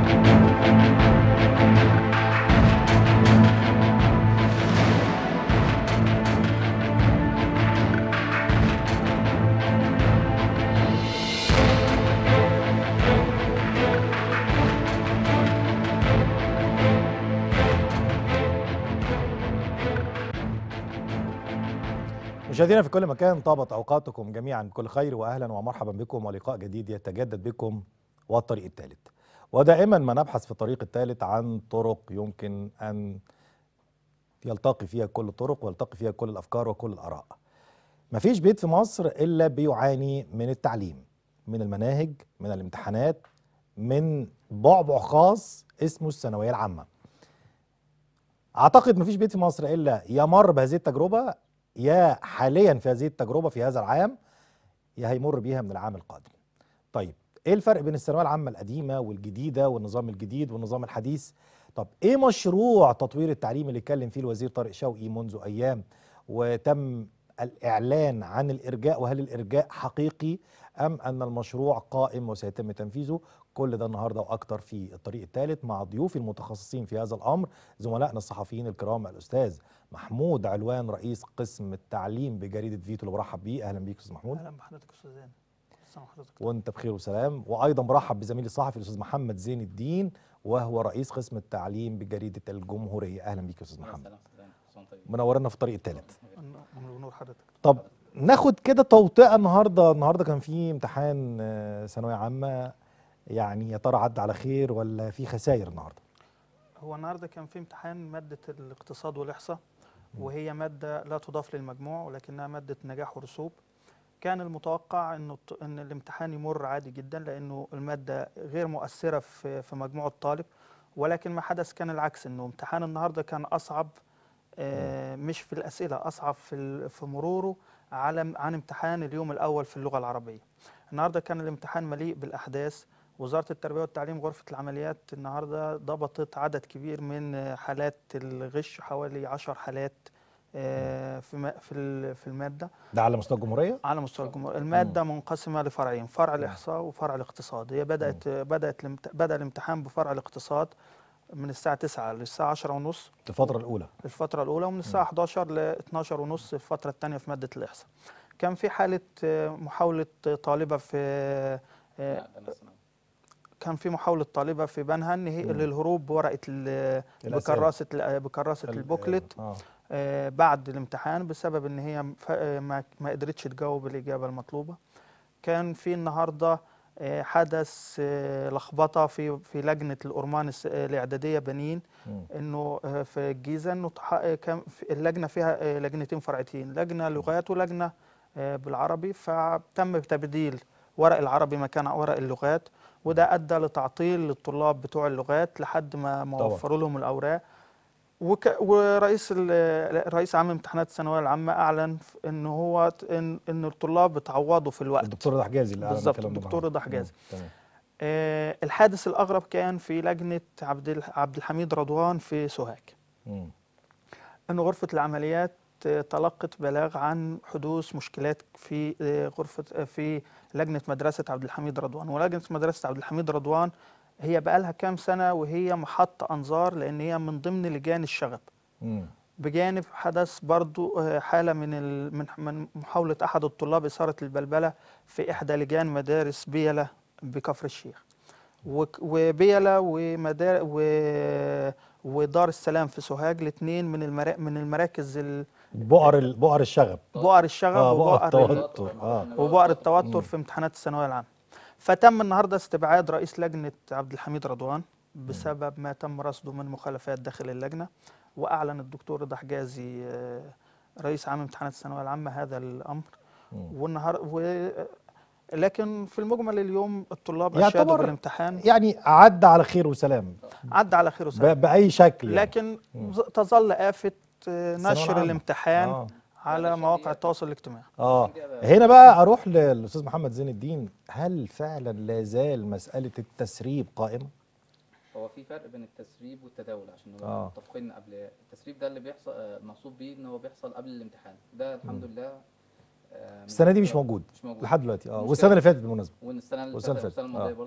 مشاهدينا في كل مكان طابت اوقاتكم جميعا بكل خير واهلا ومرحبا بكم ولقاء جديد يتجدد بكم والطريق الثالث ودائما ما نبحث في الطريق الثالث عن طرق يمكن ان يلتقي فيها كل الطرق ويلتقي فيها كل الافكار وكل الاراء مفيش بيت في مصر الا بيعاني من التعليم من المناهج من الامتحانات من بعبع خاص اسمه الثانويه العامه اعتقد مفيش بيت في مصر الا يمر بهذه التجربه يا حاليا في هذه التجربه في هذا العام يا هيمر بيها من العام القادم. طيب ايه الفرق بين الثانويه العامه القديمه والجديده والنظام الجديد والنظام الحديث؟ طب ايه مشروع تطوير التعليم اللي اتكلم فيه الوزير طارق شوقي منذ ايام وتم الاعلان عن الارجاء وهل الارجاء حقيقي ام ان المشروع قائم وسيتم تنفيذه؟ كل ده النهارده واكتر في الطريق الثالث مع ضيوفي المتخصصين في هذا الامر زملائنا الصحفيين الكرام الاستاذ محمود علوان رئيس قسم التعليم بجريده فيتو اللي برحب بيه اهلا بيك استاذ محمود اهلا بحضرتك استاذ زين السلام حضرتك وانت بخير وسلام وايضا برحب بزميلي الصحفي الاستاذ محمد زين الدين وهو رئيس قسم التعليم بجريده الجمهوريه اهلا بيك يا استاذ محمد منورنا في الطريق الثالث من نور حضرتك طب ناخد كده توطئه النهارده النهارده كان في امتحان آه، ثانويه عامه يعني يا ترى عدى على خير ولا في خسائر النهارده هو النهارده كان في امتحان ماده الاقتصاد والاحصاء وهي ماده لا تضاف للمجموع ولكنها ماده نجاح ورسوب كان المتوقع انه الط- ان الامتحان يمر عادي جدا لانه الماده غير مؤثره في في مجموع الطالب ولكن ما حدث كان العكس انه امتحان النهارده كان اصعب آه، مش في الاسئله اصعب في ال- في مروره على عن امتحان اليوم الاول في اللغه العربيه النهارده كان الامتحان مليء بالاحداث وزاره التربيه والتعليم غرفه العمليات النهارده ضبطت عدد كبير من آه، حالات الغش حوالي 10 حالات آه، في ما- في ال- في الماده ده على مستوى الجمهوريه على مستوى الجمهوريه الماده منقسمه لفرعين فرع الاحصاء وفرع الاقتصاد هي بدات بدات الامت- بدا الامتحان بفرع الاقتصاد من الساعه 9 للساعه 10 ونص في الفتره الاولى الفترة الأولى ومن الساعة 11 ل 12 ونص الفترة الثانية في مادة الإحصاء. كان في حالة آه، محاولة طالبة في آه، كان في محاولة طالبة في بنها إن هي للهروب بورقة ال- الأسئلة. بكراسة ال- بكراسة ال- البوكلت اه آه، بعد الامتحان بسبب إن هي ف- آه، ما ما قدرتش تجاوب الإجابة المطلوبة. كان في النهارده آه، حدث آه، لخبطة في في لجنة الأرمان الس- آه، الإعدادية بنين مم. انه آه، في الجيزه انه تح- آه، كان في اللجنه فيها آه، لجنتين فرعتين لجنه لغات ولجنه آه، بالعربي فتم تبديل ورق العربي مكان ورق اللغات وده ادى لتعطيل للطلاب بتوع اللغات لحد ما ما طبعا. وفروا لهم الاوراق وك ورئيس ال- رئيس عام امتحانات الثانويه العامه اعلن ف- ان هو ت- ان ان الطلاب اتعوضوا في الوقت الدكتور رضا حجازي اللي أعلن بالظبط، الكلام ده الدكتور النهاردة. رضا حجازي. مم. تمام آه، الحادث الاغرب كان في لجنه عبد ال- عبد الحميد رضوان في سوهاج مم. أن غرفة العمليات آه، تلقت بلاغ عن حدوث مشكلات في آه، غرفة آه، في لجنة مدرسة عبد الحميد رضوان ولجنة مدرسة عبد الحميد رضوان هي بقالها كام سنة وهي محط أنظار لأن هي من ضمن لجان الشغب مم. بجانب حدث برضو آه، حالة من ال- من من محاولة أحد الطلاب إثارة البلبلة في إحدى لجان مدارس بيلة بكفر الشيخ وك- وبيلة ومدار و ودار السلام في سوهاج الاثنين من المرا من المراكز ال- بؤر ال- بؤر الشغب بؤر الشغب اه بؤر وبؤر ال- التوتر اه وبؤر التوتر في امتحانات الثانويه العامه فتم النهارده استبعاد رئيس لجنه عبد الحميد رضوان بسبب ما تم رصده من مخالفات داخل اللجنه واعلن الدكتور رضا حجازي آه، رئيس عام امتحانات الثانويه العامه هذا الامر مم. والنهار و لكن في المجمل اليوم الطلاب يعتبر اشادوا بالامتحان يعني عدى على خير وسلام عدى على خير وسلام ب- باي شكل يعني. لكن ز- تظل آفة آه، الثانوية نشر العامة. الامتحان اه على مواقع التواصل الاجتماعي اه هنا بقى اروح للاستاذ محمد زين الدين هل فعلا لا زال مساله التسريب قائمه هو في فرق بين التسريب والتداول عشان نبقى آه. متفقين قبل التسريب ده اللي بيحصل آه، المقصود بيه ان هو بيحصل قبل الامتحان ده الحمد لله آه، السنه دي مش موجود مش موجود لحد دلوقتي اه المشكلة- والسنه اللي فاتت بالمناسبه والسنه اللي والسنة فاتت اللي والسنه فاتت، الماضيه آه. برضو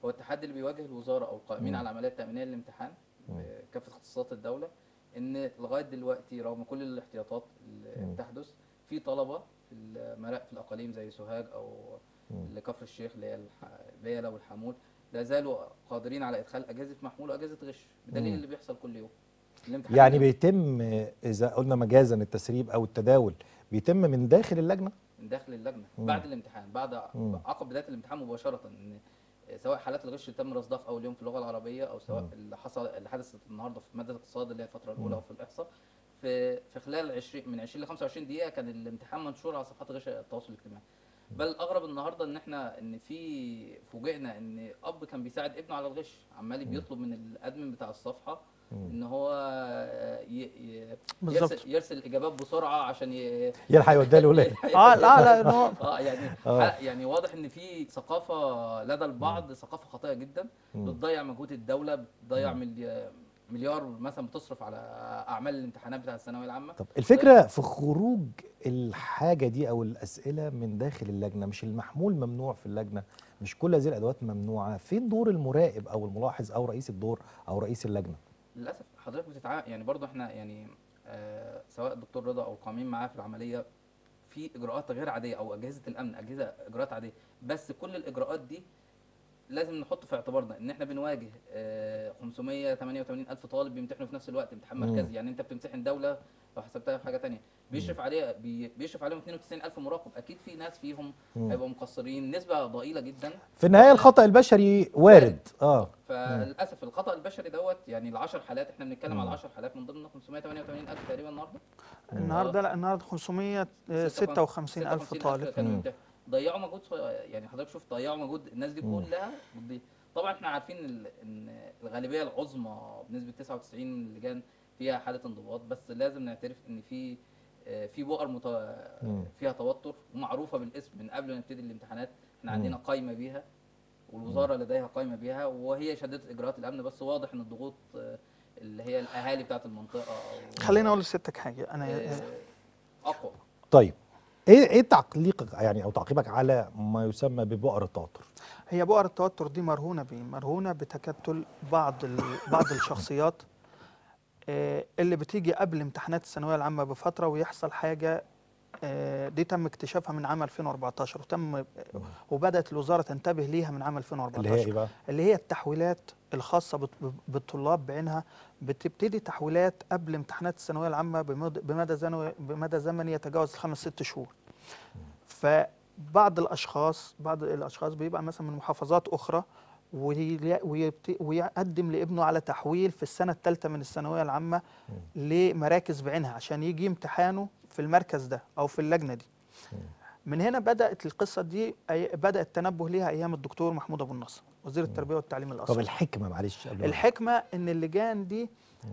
هو التحدي اللي بيواجه الوزاره او القائمين مم. على العمليه التامينيه للامتحان مم. كافه اختصاصات الدوله ان لغايه دلوقتي رغم كل الاحتياطات اللي مم. بتحدث في طلبه في المراء في الاقاليم زي سوهاج او مم. كفر الشيخ اللي هي الح- بيلا والحمول لا زالوا قادرين على ادخال اجهزه محمول واجهزه غش بدليل مم. اللي بيحصل كل يوم الامتحان يعني اللي بيتم اذا قلنا مجازا التسريب او التداول بيتم من داخل اللجنه من داخل اللجنه مم. بعد الامتحان بعد مم. عقب بدايه الامتحان مباشره ان سواء حالات الغش اللي تم رصدها في اول يوم في اللغه العربيه او سواء مم. اللي حصل اللي حدثت النهارده في ماده الاقتصاد اللي هي الفتره مم. الاولى وفي الاحصاء في في خلال 20 من 20 ل 25 دقيقه كان الامتحان منشور على صفحات غش التواصل الاجتماعي بل الاغرب النهارده ان احنا ان في فوجئنا ان اب كان بيساعد ابنه على الغش عمال بيطلب من الادمن بتاع الصفحه مم. ان هو ي... ي... بالظبط. يرسل, يرسل الاجابات بسرعه عشان ي... يلحق يوديها الاولاد اه لا لا إن هو اه يعني آه. ح- يعني واضح ان في ثقافه لدى البعض ثقافه خاطئه جدا مم. بتضيع مجهود الدوله بتضيع ملي- مليار مثلا بتصرف على اعمال الامتحانات بتاعه الثانويه العامه طب الفكره في خروج الحاجه دي او الاسئله من داخل اللجنه مش المحمول ممنوع في اللجنه مش كل هذه الادوات ممنوعه فين دور المراقب او الملاحظ او رئيس الدور او رئيس اللجنه للاسف حضرتك بتتع يعني برضو احنا يعني آه سواء الدكتور رضا او القائمين معاه في العمليه في اجراءات غير عاديه او اجهزه الامن اجهزه اجراءات عاديه بس كل الاجراءات دي لازم نحط في اعتبارنا ان احنا بنواجه آه 588 الف طالب بيمتحنوا في نفس الوقت امتحان مم. مركزي يعني انت بتمتحن دوله لو حسبتها في حاجه تانية بيشرف عليها بي بيشرف عليهم 92 الف مراقب اكيد في ناس فيهم مم. هيبقوا مقصرين نسبه ضئيله جدا في النهايه الخطا البشري وارد اه فللاسف الخطا البشري دوت يعني ال 10 حالات احنا بنتكلم مم. على 10 حالات من ضمن 588 الف تقريبا النهارده النهارده لا النهارده 556 الف طالب كانوا مم. بيمتحنوا. ضيعوا مجهود صغير- يعني حضرتك شوف ضيعوا مجهود الناس دي مم. كلها بتضيع. طبعا احنا عارفين ال- ان الغالبيه العظمى بنسبه 99 من اللجان فيها حاله انضباط بس لازم نعترف ان في آه، في بؤر مت... مم. فيها توتر ومعروفه بالاسم من قبل ما نبتدي الامتحانات احنا مم. عندنا قائمه بيها والوزاره لديها قائمه بيها وهي شدت اجراءات الامن بس واضح ان الضغوط آه، اللي هي الاهالي بتاعت المنطقه او خليني اقول لسيادتك حاجه انا آه، اقوى طيب ايه ايه تعليقك يعني او تعقيبك على ما يسمى ببؤر التوتر هي بؤر التوتر دي مرهونه بايه؟ مرهونه بتكتل بعض ال... بعض الشخصيات آه، اللي بتيجي قبل امتحانات الثانويه العامه بفتره ويحصل حاجه آه، دي تم اكتشافها من عام 2014 وتم وبدات الوزاره تنتبه ليها من عام 2014 اللي هي ايه بقى اللي هي التحويلات الخاصة بت- بالطلاب بعينها بتبتدي تحويلات قبل امتحانات الثانوية العامة بمد- بمدى زنو- بمدى زمني يتجاوز الخمس ست شهور. فبعض الأشخاص بعض الأشخاص بيبقى مثلا من محافظات أخرى وي- ويبت- ويقدم لابنه على تحويل في السنة الثالثة من الثانوية العامة لمراكز بعينها عشان يجي امتحانه في المركز ده أو في اللجنة دي. من هنا بدأت القصة دي أي- بدأ التنبه ليها أيام الدكتور محمود أبو النصر وزير التربية والتعليم طب الأصلي الحكمه معلش قبل ما- الحكمة إن اللجان دي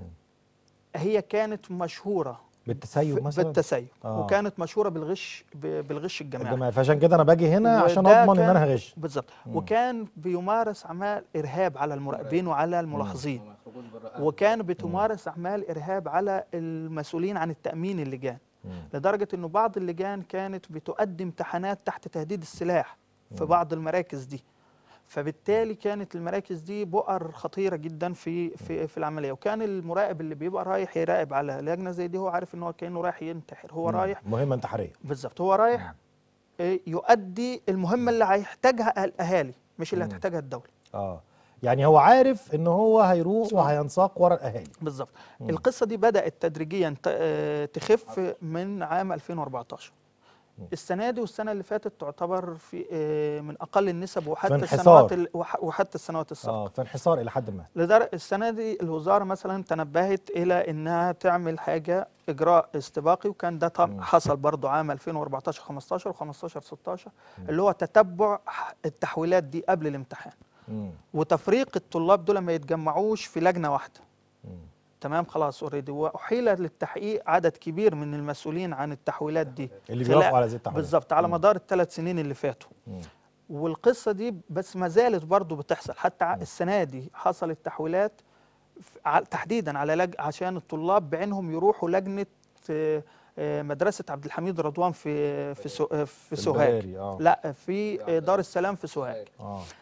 هي كانت مشهورة بالتسيب في- مثلا بالتسيب آه. وكانت مشهورة بالغش ب- بالغش الجماعي الجماعة فعشان كده انا باجي هنا عشان وده اضمن ان كان- انا هغش بالظبط مم. وكان بيمارس أعمال إرهاب على المراقبين وعلى الملاحظين وما يخرجوش بره أهل وكان بتمارس أعمال إرهاب على المسؤولين عن التأمين اللجان مم. لدرجة أنه بعض اللجان كانت بتؤدي امتحانات تحت تهديد السلاح في مم. بعض المراكز دي فبالتالي كانت المراكز دي بؤر خطيرة جدا في في في العملية وكان المراقب اللي بيبقى رايح يراقب على لجنة زي دي هو عارف ان هو كأنه رايح ينتحر هو مم. رايح مهمه انتحاريه بالظبط هو رايح آه، يؤدي المهمة اللي هيحتاجها الأهالي مش اللي مم. هتحتاجها الدولة اه يعني هو عارف ان هو هيروح وهينساق ورا الاهالي بالظبط مم. القصه دي بدات تدريجيا ت- آه، تخف من عام 2014 مم. السنه دي والسنه اللي فاتت تعتبر في آه، من اقل النسب وحتى انحسار. السنوات ال- وح- وحتى السنوات السابقه اه في انحسار الى حد ما لدرجه السنه دي الوزاره مثلا تنبهت الى انها تعمل حاجه اجراء استباقي وكان ده طب مم. حصل برضو عام 2014 15 و15 16 مم. اللي هو تتبع ح- التحويلات دي قبل الامتحان مم. وتفريق الطلاب دول ما يتجمعوش في لجنه واحده مم. تمام خلاص اوريدي واحيل للتحقيق عدد كبير من المسؤولين عن التحويلات دي اللي خلال- بيوافقوا على هذه التحويلات بالظبط على مم. مدار الثلاث سنين اللي فاتوا مم. والقصه دي بس ما زالت برضه بتحصل حتى ع- السنه دي حصلت تحويلات ف- ع- تحديدا على لج... عشان الطلاب بعينهم يروحوا لجنه آه، آه، مدرسه عبد الحميد رضوان في في سو... آه، في سوهاج البراري، اه لا في آه، دار السلام في سوهاج اه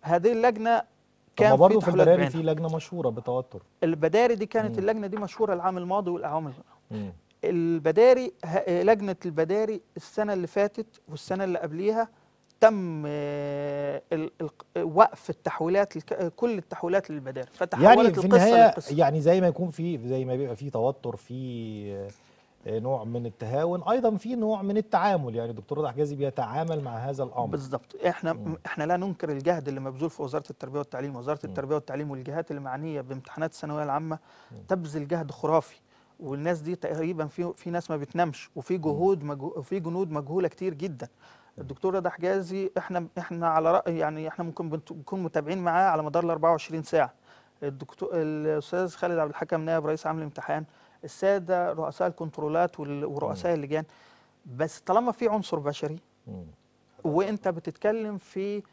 هذه اللجنه طب ما كان في برضه في تحويلات البراري بعينها. في لجنه مشهوره بتوتر البداري دي كانت مم. اللجنه دي مشهوره العام الماضي والاعوام ال- مم. البداري ه- لجنه البداري السنه اللي فاتت والسنه اللي قبليها تم آه، ال- ال- وقف التحويلات الك- كل التحويلات للبداري فتحولت يعني في القصه النهايه للقصه يعني زي ما يكون في زي ما بيبقى في توتر في آه، نوع من التهاون ايضا في نوع من التعامل يعني دكتور رضا حجازي بيتعامل مع هذا الامر بالظبط احنا مم. احنا لا ننكر الجهد اللي مبذول في وزاره التربيه والتعليم وزاره مم. التربيه والتعليم والجهات اللي معنيه بامتحانات الثانويه العامه تبذل جهد خرافي والناس دي تقريبا في في ناس ما بتنامش وفي جهود مجهو وفي جنود مجهوله كتير جدا الدكتور رضا حجازي احنا احنا على راي يعني احنا ممكن بنت- بنكون متابعين معاه على مدار ال 24 ساعه الدكتور الاستاذ خالد عبد الحكم نائب رئيس عام الامتحان الساده رؤساء الكنترولات وال- ورؤساء اللجان بس طالما في عنصر بشري مم. وانت بتتكلم في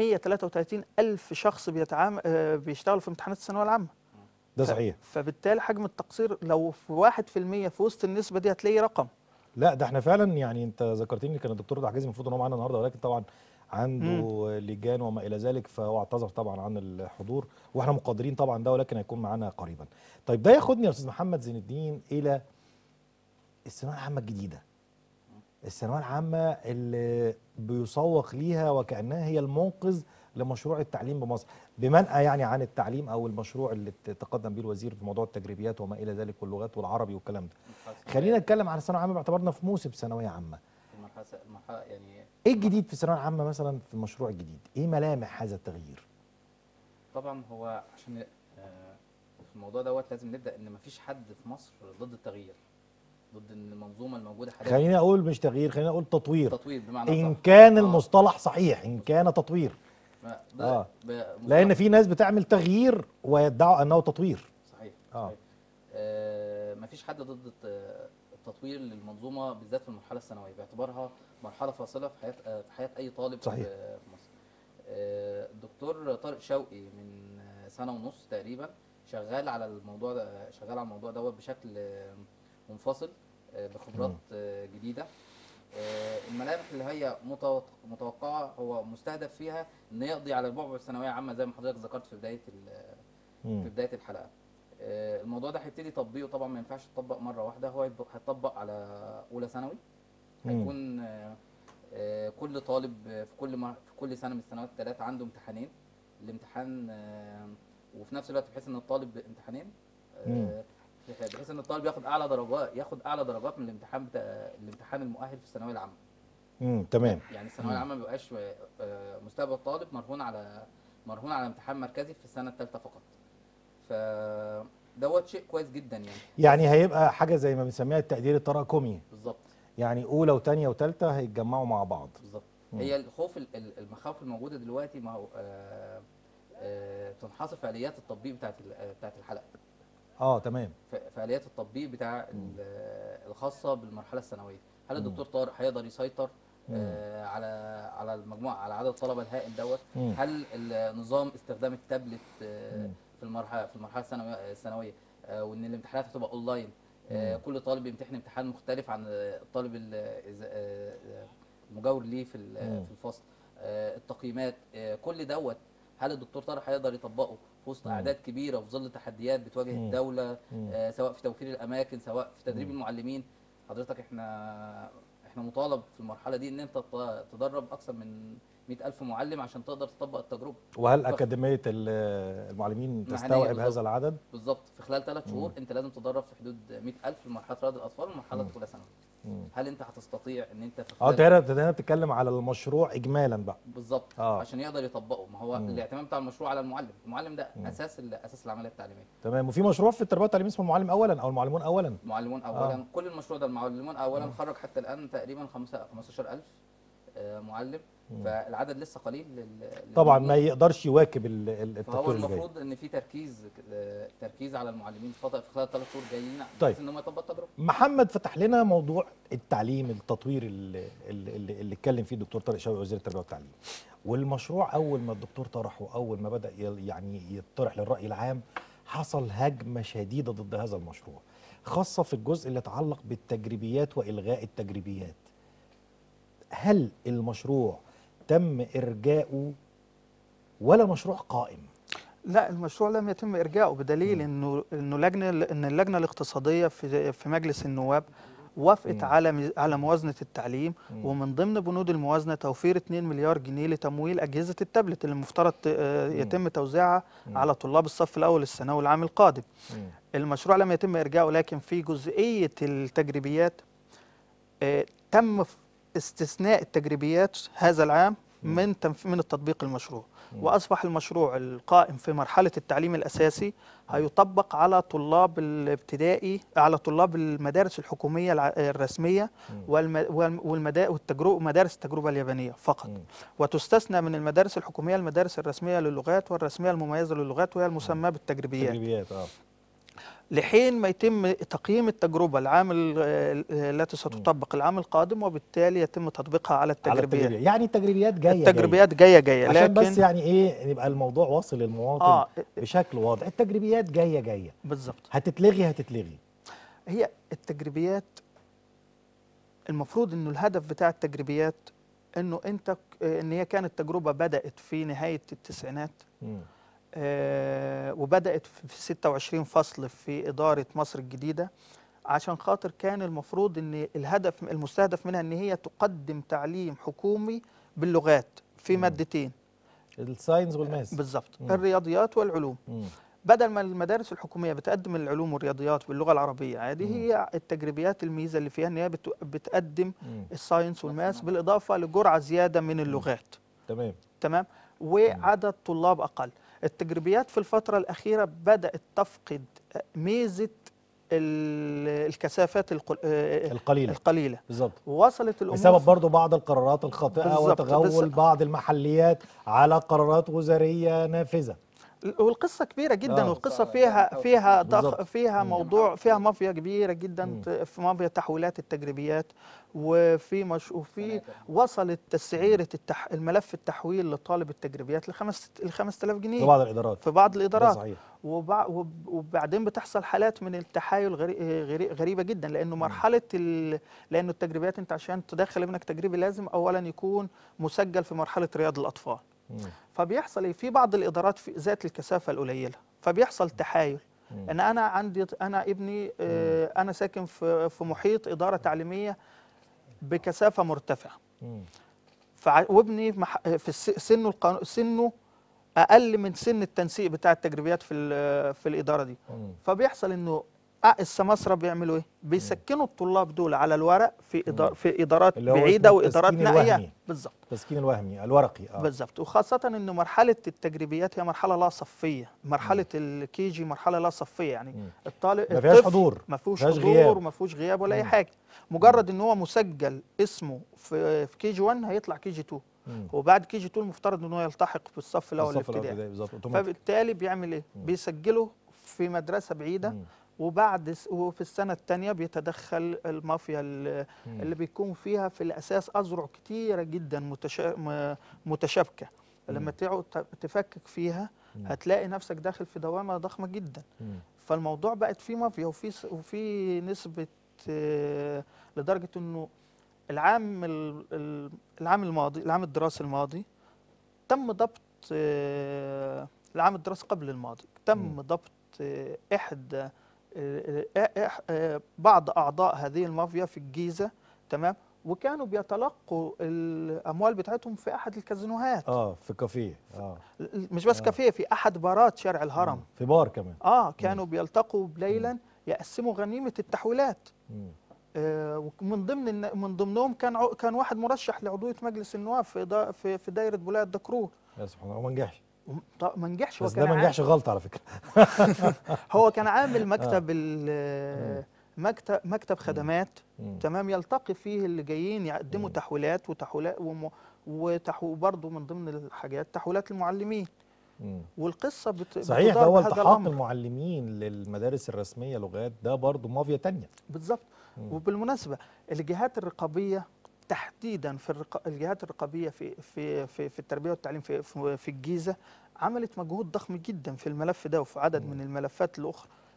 133 الف شخص بيتعامل بيشتغلوا في امتحانات الثانويه العامه ده ف- صحيح فبالتالي حجم التقصير لو في 1% في وسط النسبه دي هتلاقي رقم لا ده احنا فعلا يعني انت ذكرتني كان الدكتور رضا حجازي المفروض ان هو معانا النهارده ولكن طبعا عنده لجان وما الى ذلك فهو اعتذر طبعا عن الحضور واحنا مقدرين طبعا ده ولكن هيكون معانا قريبا. طيب ده ياخدني يا استاذ محمد زين الدين الى الثانويه العامه الجديده. الثانويه العامه اللي بيسوق ليها وكانها هي المنقذ لمشروع التعليم بمصر بمنأى يعني عن التعليم او المشروع اللي تقدم به الوزير في موضوع التجريبيات وما الى ذلك واللغات والعربي والكلام ده. خلينا نتكلم عن الثانويه العامه باعتبارنا في موسم ثانويه عامه. المرحله المرحله يعني ايه الجديد في الثانويه العامه مثلا في المشروع الجديد؟ ايه ملامح هذا التغيير؟ طبعا هو عشان آه، في الموضوع دوت لازم نبدا ان مفيش حد في مصر ضد التغيير ضد ان المنظومه الموجوده حاليا خليني اقول مش تغيير خلينا اقول تطوير تطوير بمعنى ان صح كان آه. المصطلح صحيح ان كان تطوير ما- آه. ب- لان في ناس بتعمل تغيير ويدعوا انه تطوير صحيح آه. صحيح آه مفيش حد ضد الت- التطوير للمنظومه بالذات في المرحله الثانويه باعتبارها مرحله فاصله في حياه آه، في حياه اي طالب صحيح. في في مصر آه، الدكتور طارق شوقي من آه، سنه ونص تقريبا شغال على الموضوع ده شغال على الموضوع دوت بشكل آه، منفصل آه، بخبرات مم. آه، جديده آه، الملامح اللي هي متوق- متوقعه هو مستهدف فيها ان يقضي على البعبع الثانويه عامه زي ما حضرتك ذكرت في بدايه ال- في مم. بدايه الحلقه آه، الموضوع ده هيبتدي تطبيقه طبعا ما ينفعش يتطبق مره واحده هو هيبقى- هيتطبق على اولى ثانوي مم. هيكون آه، آه، كل طالب آه، في كل مر... في كل سنه من السنوات الثلاثه عنده امتحانين الامتحان آه، وفي نفس الوقت بحيث ان الطالب امتحانين مم. آه، بح- بحيث ان الطالب ياخد اعلى درجات ياخد اعلى درجات من الامتحان بتاع الامتحان المؤهل في الثانويه العامه مم. تمام يعني الثانويه العامه ما بيبقاش آه، مستقبل الطالب مرهون على مرهون على امتحان مركزي في السنه الثالثه فقط ف دوت شيء كويس جدا يعني يعني هيبقى حاجه زي ما بنسميها التقدير التراكمي بالظبط يعني اولى وثانيه وثالثه هيتجمعوا مع بعض بالظبط مم. هي الخوف ال- ال- المخاوف الموجوده دلوقتي ما هو آه، آه، تنحصر في اليات التطبيق بتاعت ال- آه، بتاعت الحلقه اه تمام في في اليات التطبيق بتاع ال- آه، الخاصه بالمرحله الثانويه هل مم. الدكتور طارق هيقدر يسيطر مم. آه، على على المجموعه على عدد الطلبه الهائل دوت مم. هل ال- نظام استخدام التابلت آه، مم. في المرحله في المرحله الثانويه الثانويه آه، وان الامتحانات هتبقى اونلاين آه، مم. كل طالب يمتحن امتحان مختلف عن آه، الطالب ال- إذا- آه، آه، المجاور ليه في ال- مم. في الفصل آه، التقييمات آه، كل دوت هل الدكتور طارق هيقدر يطبقه في وسط مم. اعداد كبيره وفي ظل تحديات بتواجه مم. الدوله مم. آه، سواء في توفير الاماكن سواء في تدريب مم. المعلمين حضرتك احنا احنا مطالب في المرحله دي ان انت ت- تدرب اكثر من 100000 معلم عشان تقدر تطبق التجربه وهل بالظبط. اكاديميه ال- المعلمين مهنية تستوعب بالظبط. هذا العدد؟ بالظبط في خلال ثلاث مم. شهور انت لازم تدرب في حدود 100000 في مرحله رياض الاطفال ومرحله مم. اولى ثانوي مم. هل انت هتستطيع ان انت في اه خلال- انت هنا أنت هنا بتتكلم على المشروع اجمالا بقى بالظبط آه. عشان يقدر يطبقه ما هو مم. الاعتماد بتاع المشروع على المعلم المعلم ده مم. اساس ال- اساس العمليه التعليميه تمام وفي مشروع في التربيه والتعليم اسمه المعلم اولا او المعلمون اولا المعلمون اولا كل المشروع ده المعلمون اولا خرج حتى الان تقريبا خمسة- 15000 آه، معلم مم. فالعدد لسه قليل لل- طبعا للموجود. ما يقدرش يواكب ال- ال- فهو التطوير اللي جاي المفروض ان في تركيز آه، تركيز على المعلمين في فتره في خلال ثلاث شهور جايين طيب. بحيث ان هم يطبقوا التجربه محمد فتح لنا موضوع التعليم التطوير اللي, اللي, اللي اتكلم فيه الدكتور طارق شوقي وزير التربيه والتعليم والمشروع اول ما الدكتور طرحه اول ما بدا ي- يعني يطرح للراي العام حصل هجمه شديده ضد هذا المشروع خاصه في الجزء اللي يتعلق بالتجريبيات والغاء التجريبيات هل المشروع تم ارجاؤه ولا مشروع قائم لا المشروع لم يتم ارجاعه بدليل مم. انه انه لجنه ان اللجنه الاقتصاديه في في مجلس النواب وافقت مم. على مي- على موازنه التعليم مم. ومن ضمن بنود الموازنه توفير 2 مليار جنيه لتمويل اجهزه التابلت اللي المفترض ت- آه، مم. يتم توزيعها مم. على طلاب الصف الاول الثانوي العام القادم مم. المشروع لم يتم ارجاعه لكن في جزئيه التجريبيات آه، تم ف- استثناء التجريبيات هذا العام مم. من تنف- من التطبيق المشروع مم. واصبح المشروع القائم في مرحله التعليم الاساسي هيطبق على طلاب الابتدائي على طلاب المدارس الحكوميه الع- الرسميه مم. والم- والم- والمدا- والتجربه ومدارس التجربه اليابانيه فقط مم. وتستثنى من المدارس الحكوميه المدارس الرسميه للغات والرسميه المميزه للغات وهي المسماه بالتجريبيات تجريبيات اه لحين ما يتم تقييم التجربه العام ال- ال- التي ستطبق العام القادم وبالتالي يتم تطبيقها على على التجريبيات التجريبيات يعني التجريبيات جايه التجريبيات جايه جايه جاية. عشان لكن بس يعني ايه يبقى الموضوع واصل للمواطن اه بشكل واضح التجريبيات جايه جايه بالظبط هتتلغي هتتلغي هي التجريبيات المفروض انه الهدف بتاع التجريبيات انه انت ك- ان هي كانت تجربه بدات في نهايه التسعينات مم. آه، وبدات في في 26 فصل في اداره مصر الجديده عشان خاطر كان المفروض ان الهدف المستهدف منها ان هي تقدم تعليم حكومي باللغات في مم. مادتين الساينس والماس بالظبط مم. الرياضيات والعلوم مم. بدل ما المدارس الحكوميه بتقدم العلوم والرياضيات باللغه العربيه عادي مم. هي التجريبيات الميزه اللي فيها ان هي بت- بتقدم مم. الساينس والماس بالاضافه لجرعه زياده من اللغات تمام تمام وعدد طلاب اقل التجريبيات في الفتره الاخيره بدات تفقد ميزه ال- الكثافات القل- آه، القليله القليله بالظبط وصلت الامور بسبب برضو بعض القرارات الخاطئه بالظبط، وتغول بس- بعض المحليات على قرارات وزاريه نافذه والقصه كبيره جدا آه. والقصه صعبة فيها جداً. فيها بالظبط. ضخ فيها مم. موضوع فيها مافيا كبيره جدا مم. ت- في مافيا تحويلات التجريبيات وفي مش وفي سنوات. وصلت تسعيره التح الملف التحويل لطالب التجريبيات ل 5 ل 5000 في جنيه بعض الادارات في بعض ده الادارات صحيح وبع وب- وبعدين بتحصل حالات من التحايل غري غري غريبه جدا لانه مرحله ال... لانه التجريبيات انت عشان تدخل ابنك تجريبي لازم اولا يكون مسجل في مرحله رياض الاطفال مم. فبيحصل ايه في بعض الادارات في ذات الكثافه القليله فبيحصل تحايل مم. ان انا عندي انا ابني آه، انا ساكن في في محيط اداره تعليميه بكثافه مرتفعه مم. فع- وابني مح- في الس- سنه القانو- سنه اقل من سن التنسيق بتاع التجريبيات في ال- في الاداره دي مم. فبيحصل انه آه، السماسره بيعملوا ايه بيسكنوا الطلاب دول على الورق في إدار في ادارات اللي هو بعيده اسمه وادارات التسكين نائيه الوهمي. بالظبط التسكين الوهمي الورقي اه بالظبط وخاصة إن مرحلة التجريبيات هي مرحلة لا صفية، مرحلة الكي جي مرحلة لا صفية يعني مم. الطالب ما فيهاش الطفل حضور ما فيهوش فيهاش حضور غياب. وما فيهوش غياب ولا أي مم. حاجة، مجرد إن هو مسجل اسمه في في كي جي 1 هيطلع كي جي 2 مم. وبعد كي جي 2 المفترض إن هو يلتحق بالصف الأول الصف الابتدائي الابتدائي بالظبط اوتوماتيك فبالتالي بيعمل إيه؟ مم. بيسجله في مدرسة بعيدة مم. وبعد س- وفي السنة الثانية بيتدخل المافيا ال- مم. اللي بيكون فيها في الاساس اذرع كتيره جدا متشا... م- متشابكه لما مم. تقعد ت- تفكك فيها مم. هتلاقي نفسك داخل في دوامه ضخمه جدا مم. فالموضوع بقت فيه مافيا وفي س- وفي نسبه آه، لدرجه انه العام ال- ال- العام الماضي العام الدراسي الماضي تم ضبط آه، العام الدراسي قبل الماضي تم مم. ضبط آه، احدى آه، آه، إح- آه، بعض اعضاء هذه المافيا في الجيزه تمام وكانوا بيتلقوا الاموال بتاعتهم في احد الكازينوهات اه في كافيه اه مش بس آه. كافيه في احد بارات شارع الهرم مم. في بار كمان اه كانوا بيلتقوا ليلا يقسموا غنيمه التحويلات مم. آه ومن ضمن الن- من ضمنهم كان عو- كان واحد مرشح لعضويه مجلس النواب في دا في, في دايره بولايه دكرور يا سبحان الله هو ما نجحش وم- طب ما نجحش هو بس ده كان ما عام- نجحش غلط على فكره هو كان عامل مكتب ال- مكتب مكتب خدمات مم. تمام يلتقي فيه اللي جايين يقدموا مم. تحويلات وتحويلات وم- وتحو برضه من ضمن الحاجات تحويلات المعلمين مم. والقصه بت... صحيح ده بتدار هو بهذا التحاق الأمر. المعلمين للمدارس الرسميه لغات ده برضه مافيا تانية بالظبط مم. وبالمناسبه الجهات الرقابيه تحديدا في الرق... الجهات الرقابيه في في في, في التربيه والتعليم في, في في الجيزه عملت مجهود ضخم جدا في الملف ده وفي عدد مم. من الملفات الاخرى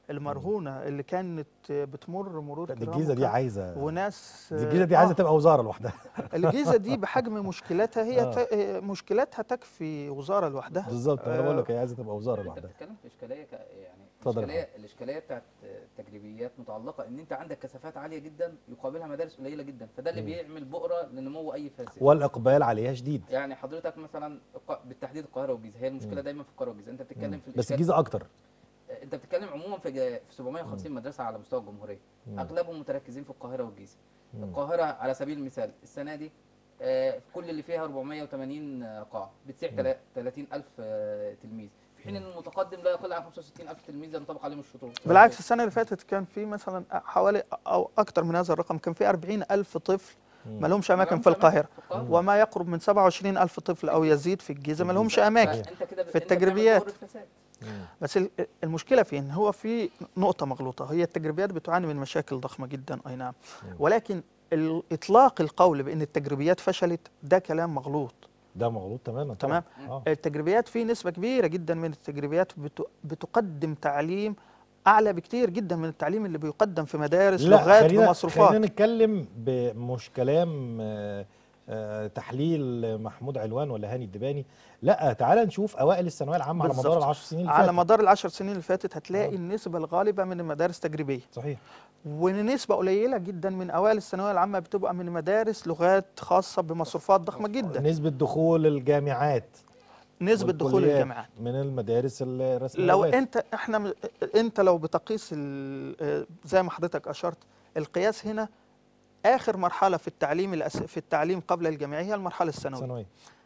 المرهونه اللي كانت بتمر مرور لا، دي كرام الجيزه دي وكان- عايزه وناس دي الجيزه دي عايزه آه، تبقى وزاره لوحدها الجيزه دي بحجم مشكلتها هي آه. ت- مشكلتها تكفي وزاره لوحدها بالظبط انا بقول آه، لك هي عايزه تبقى وزاره انت لوحدها بتتكلم في اشكاليه ك... يعني اتفضل يا الاشكاليه الاشكاليه بتاعت التجريبيات متعلقه ان انت عندك كثافات عاليه جدا يقابلها مدارس قليله جدا فده اللي مم. بيعمل بؤره لنمو اي فاسد والاقبال عليها شديد يعني حضرتك مثلا الق- بالتحديد القاهره والجيزه هي المشكله مم. دايما في القاهره والجيزه انت بتتكلم في بس الإشكال- الجيزه اكتر انت بتتكلم عموما في ج- في 750 مدرسه على مستوى الجمهوريه مم. اغلبهم متركزين في القاهره والجيزه مم. القاهره على سبيل المثال السنه دي آه، كل اللي فيها 480 قاعه بتسيع مم. تلا- 30000 آه، تلميذ في حين ان المتقدم لا يقل عن 65000 تلميذ ينطبق عليهم الشروط بالعكس السنه اللي فاتت كان في مثلا حوالي او اكتر من هذا الرقم كان في 40 الف طفل مم. ما لهمش اماكن ما في لهمش القاهره في القاهرة. وما يقرب من 27 الف طفل او يزيد في الجيزه ما لهمش اماكن فأنت كده ب- في أنت بتعمل التجريبيات. دورة فساد. مم. بس ال- المشكله في ان هو في نقطه مغلوطه هي التجريبيات بتعاني من مشاكل ضخمه جدا اي نعم مم. ولكن ال- اطلاق القول بان التجريبيات فشلت ده كلام مغلوط ده مغلوط تماما تمام. طبعاً. اه التجريبيات في نسبه كبيره جدا من التجريبيات بت- بتقدم تعليم اعلى بكتير جدا من التعليم اللي بيقدم في مدارس لا لغات خلينا بمصروفات خلينا نتكلم بمش كلام آه، آه، تحليل محمود علوان ولا هاني الدباني لا تعال نشوف اوائل الثانويه العامه على مدار بالظبط. العشر سنين اللي على فاتت. مدار العشر سنين اللي فاتت هتلاقي آه. النسبه الغالبه من المدارس تجريبيه صحيح ونسبه قليله جدا من اوائل الثانويه العامه بتبقى من مدارس لغات خاصه بمصروفات ضخمه جدا نسبه دخول الجامعات نسبه دخول والكليات الجامعات من المدارس الرسميه لو بس. انت احنا م- انت لو بتقيس ال- آه، زي ما حضرتك اشرت القياس هنا اخر مرحله في التعليم الأس... في التعليم قبل الجامعي هي المرحله الثانويه ثانويه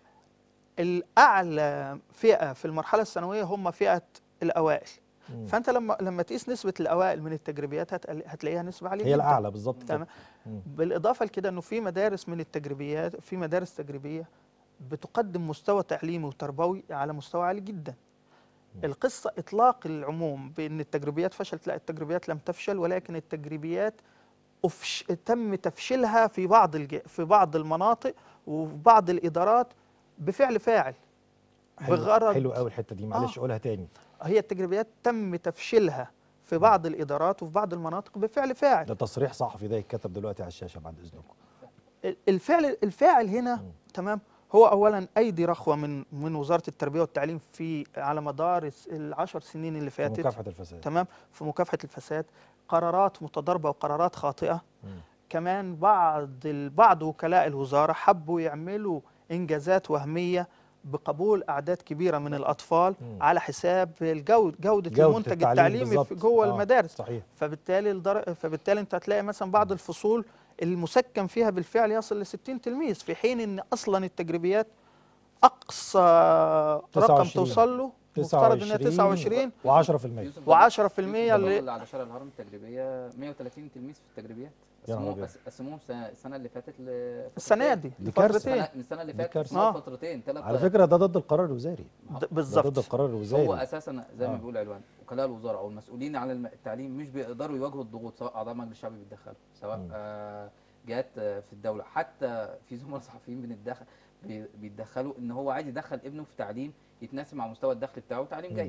الاعلى فئه في المرحله الثانويه هم فئه الاوائل مم. فانت لما لما تقيس نسبه الاوائل من التجريبيات هتقل- هتلاقيها نسبه عاليه هي جدا الاعلى بالظبط كده. تمام مم. بالاضافه لكده انه في مدارس من التجريبيات في مدارس تجريبيه بتقدم مستوى تعليمي وتربوي على مستوى عالي جدا القصه اطلاق العموم بان التجريبيات فشلت لا التجريبيات لم تفشل ولكن التجريبيات أفش... تم تفشيلها في بعض الج... في بعض المناطق وفي بعض الادارات بفعل فاعل حلو بغرض حلو قوي الحته دي معلش قولها تاني هي التجريبيات تم تفشيلها في بعض الادارات وفي بعض المناطق بفعل فاعل ده تصريح صحفي ده يتكتب دلوقتي على الشاشه بعد اذنكم الفعل الفاعل هنا مم. تمام هو اولا ايدي رخوه من من وزاره التربيه والتعليم في على مدار الس- العشر سنين اللي في فاتت مكافحه الفساد تمام في مكافحه الفساد قرارات متضاربه وقرارات خاطئه مم. كمان بعض ال- بعض وكلاء الوزاره حبوا يعملوا انجازات وهميه بقبول اعداد كبيره من الاطفال مم. على حساب الجوده جوده, جودة المنتج التعليم التعليمي بالظبط. في جوه آه، المدارس صحيح فبالتالي الدر... فبالتالي انت هتلاقي مثلا بعض الفصول المسكن فيها بالفعل يصل ل 60 تلميذ في حين ان اصلا التجريبيات اقصى رقم 29. توصل له مفترض انها 29 و10% يوسف و10% يوسف اللي اللي على شارع الهرم التجريبيه 130 تلميذ في التجريبيات يا نهار قسموهم أبيض. قس- قسموهم السنة- السنه اللي فاتت لفترتين. السنه دي دي كارثة. لفترتين السنه السنه اللي دي فاتت كارثة. قسموها آه. فترتين ثلاث على فكره ده ضد القرار الوزاري د- ده ضد بالظبط القرار الوزاري هو اساسا زي ما آه. بيقول علوان وكلاء الوزراء او المسؤولين عن الم- التعليم مش بيقدروا يواجهوا الضغوط سواء اعضاء مجلس الشعب بيتدخلوا سواء مم. آه جهات آه، في الدوله حتى في زملاء صحفيين بنتدخل بي- بيتدخلوا ان هو عايز يدخل ابنه في تعليم يتناسب مع مستوى الدخل بتاعه تعليم مم. جيد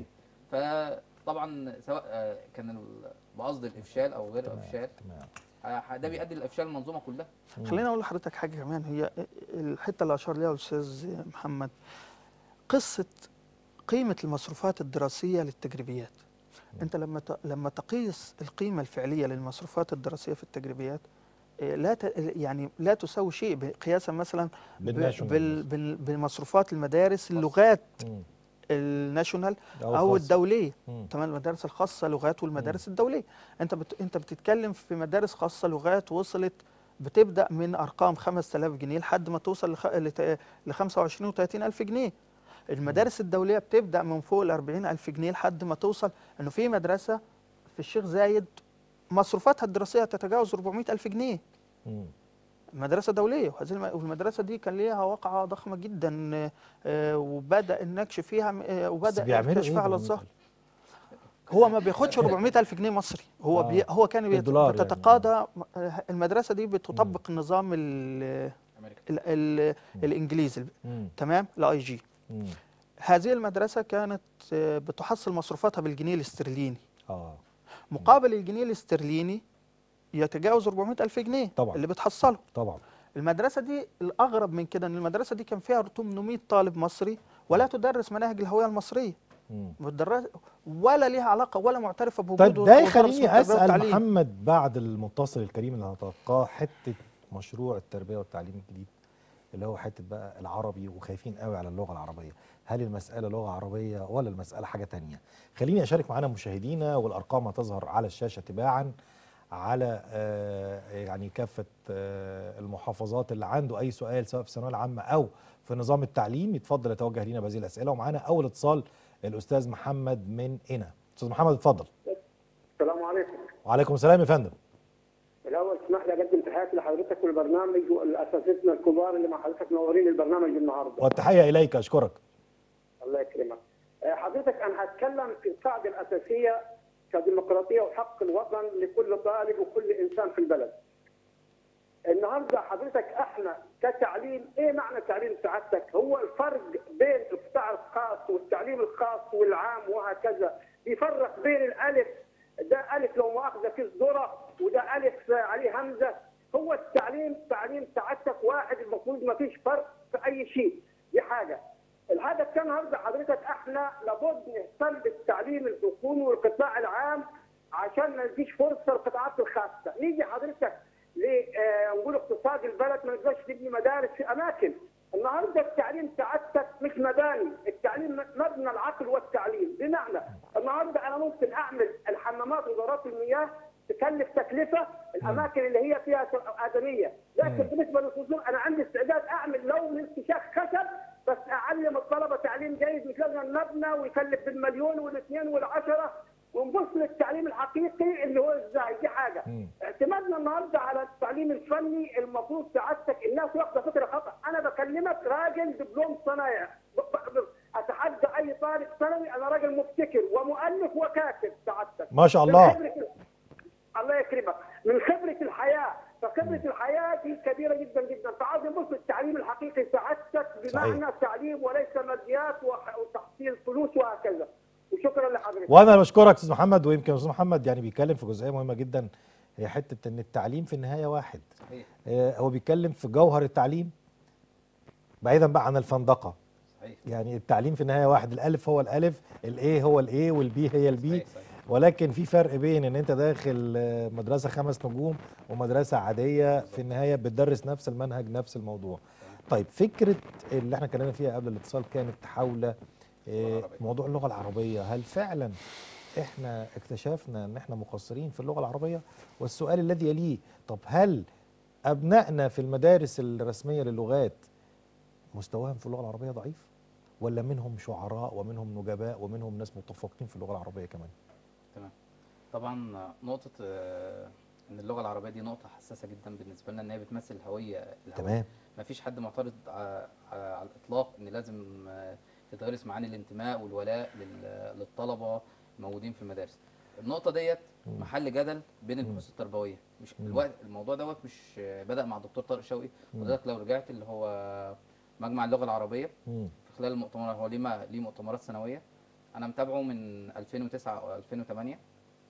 فطبعا سواء آه، كان ال- بقصد الافشال او غير تمام، الافشال تمام. آه، ده بيؤدي لافشال المنظومه كلها مم. خليني اقول لحضرتك حاجه كمان هي الحته اللي اشار ليها الاستاذ محمد قصه قيمه المصروفات الدراسيه للتجريبيات انت لما ت- لما تقيس القيمه الفعليه للمصروفات الدراسيه في التجريبيات إيه، لا ت... يعني لا تساوي شيء ب- قياسا مثلا ب- بالناشونال بال... بال... بمصروفات المدارس اللغات مم. الناشونال أو او الخاص. الدوليه مم. تمام المدارس الخاصه لغات والمدارس الدوليه انت بت... انت بتتكلم في مدارس خاصه لغات وصلت بتبدا من ارقام 5000 جنيه لحد ما توصل لخ... لت... ل 25 و 30 الف جنيه المدارس الدوليه بتبدا من فوق ال 40 الف جنيه لحد ما توصل انه في مدرسه في الشيخ زايد مصروفاتها الدراسيه تتجاوز 400 الف جنيه مم. مدرسة دولية وهذه الم- والمدرسة دي كان ليها واقعة ضخمة جدا آه، آه، وبدأ النكش فيها م- آه، بس وبدأ بيعملوا الكشف ايه على بالمثل؟ الظهر هو ما بياخدش 400 ألف جنيه مصري هو بي آه. هو كان بيت- بالدولار يعني. بتتقاضى آه، المدرسة دي بتطبق النظام ال امريكا ال ال الإنجليزي مم. تمام الاي جي مم. هذه المدرسة كانت آه، بتحصل مصروفاتها بالجنيه الاسترليني اه مقابل الجنيه الاسترليني يتجاوز 400 ألف جنيه طبعا. اللي بتحصله طبعا المدرسة دي الأغرب من كده إن المدرسة دي كان فيها 800 طالب مصري ولا تدرس مناهج الهوية المصرية مم. مدرس ولا ليها علاقة ولا معترفة بوجود طيب ده وزارة يخليني التربية اسال والتعليم. محمد بعد المتصل الكريم اللي هنتلقاه حته مشروع التربيه والتعليم الجديد اللي هو حته بقى العربي وخايفين قوي على اللغه العربيه هل المساله لغه عربيه ولا المساله حاجه تانية خليني اشارك معانا مشاهدينا والارقام هتظهر على الشاشه تباعا على آه، يعني كافه آه، المحافظات اللي عنده اي سؤال سواء في الثانويه العامه او في نظام التعليم يتفضل يتوجه لينا بهذه الاسئله ومعانا اول اتصال الاستاذ محمد من هنا استاذ محمد اتفضل السلام عليكم وعليكم السلام يا فندم الاول اسمح لي اقدم تحياتي لحضرتك والبرنامج والاساتذتنا الكبار اللي مع حضرتك منورين البرنامج النهارده والتحيه اليك اشكرك الله يكرمك آه، حضرتك انا هتكلم في القاعده الاساسيه كديمقراطيه وحق الوطن لكل طالب وكل انسان في البلد النهارده حضرتك احنا كتعليم ايه معنى تعليم سعادتك؟ هو الفرق بين القطاع الخاص والتعليم الخاص والعام وهكذا بيفرق بين الالف ده الف لو مؤاخذه في ذره وده الف عليه همزه هو التعليم تعليم سعادتك واحد المفروض ما فيش فرق في اي شيء دي حاجه الهدف كان النهارده حضرتك احنا لابد نهتم بالتعليم الحكومي والقطاع العام عشان ما نديش فرصه للقطاعات الخاصه نيجي حضرتك ل آه، نقول اقتصاد البلد ما نقدرش نبني مدارس في اماكن النهارده التعليم سعادتك مش مباني التعليم مبنى العقل والتعليم بمعنى النهارده انا ممكن اعمل الحمامات وزارات المياه تكلف تكلفه الاماكن اللي هي فيها ادميه لكن مم. بالنسبه للفصول انا عندي استعداد اعمل لون استشاق خشب بس اعلم الطلبه تعليم جيد مش لازم المبنى ويكلف بالمليون والاثنين والعشره ونبص للتعليم الحقيقي اللي هو ازاي دي حاجه مم. اعتمادنا النهارده على التعليم الفني المفروض سعادتك الناس واخده فكره خطا انا بكلمك راجل دبلوم صنايع ب- ب- اتحدى اي طالب ثانوي انا راجل مبتكر ومؤلف وكاتب سعادتك ما شاء من الله خبرة- الله يكرمك من خبره الحياه فخبره الحياه دي كبيره جدا جدا فعاوز نبص للتعليم الحقيقي سعادتك بمعنى صحيح. تعليم وليس ماديات وح- وتحصيل فلوس وهكذا وشكرا لحضرتك وانا بشكرك استاذ محمد ويمكن استاذ محمد يعني بيتكلم في جزئيه مهمه جدا هي حته ان التعليم في النهايه واحد صحيح آه، هو بيتكلم في جوهر التعليم بعيدا بقى عن الفندقه صحيح يعني التعليم في النهايه واحد الالف هو الالف الاي هو الاي والبي هي البي صحيح صحيح ولكن في فرق بين ان انت داخل آه، مدرسه خمس نجوم ومدرسه عاديه في النهايه بتدرس نفس المنهج نفس الموضوع طيب فكره اللي احنا اتكلمنا فيها قبل الاتصال كانت حول آه، العربية. موضوع اللغه العربيه هل فعلا احنا اكتشفنا ان احنا مقصرين في اللغه العربيه والسؤال الذي يليه طب هل ابنائنا في المدارس الرسميه للغات مستواهم في اللغه العربيه ضعيف ولا منهم شعراء ومنهم نجباء ومنهم ناس متفوقين في اللغه العربيه كمان تمام طبعا نقطة آه، إن اللغة العربية دي نقطة حساسة جدا بالنسبة لنا إن هي بتمثل الهوية الهوية. تمام مفيش حد معترض ع- ع- على الإطلاق إن لازم آه، تتغرس معاني الانتماء والولاء لل- للطلبة الموجودين في المدارس. النقطة ديت مم. محل جدل بين مم. البحوث التربوية مش مم. الوقت الموضوع دوت مش آه، بدأ مع الدكتور طارق شوقي مم. وذلك لو رجعت اللي هو مجمع اللغة العربية مم. في خلال المؤتمرات هو ليه ما- ليه مؤتمرات سنويه انا متابعه من 2009 او 2008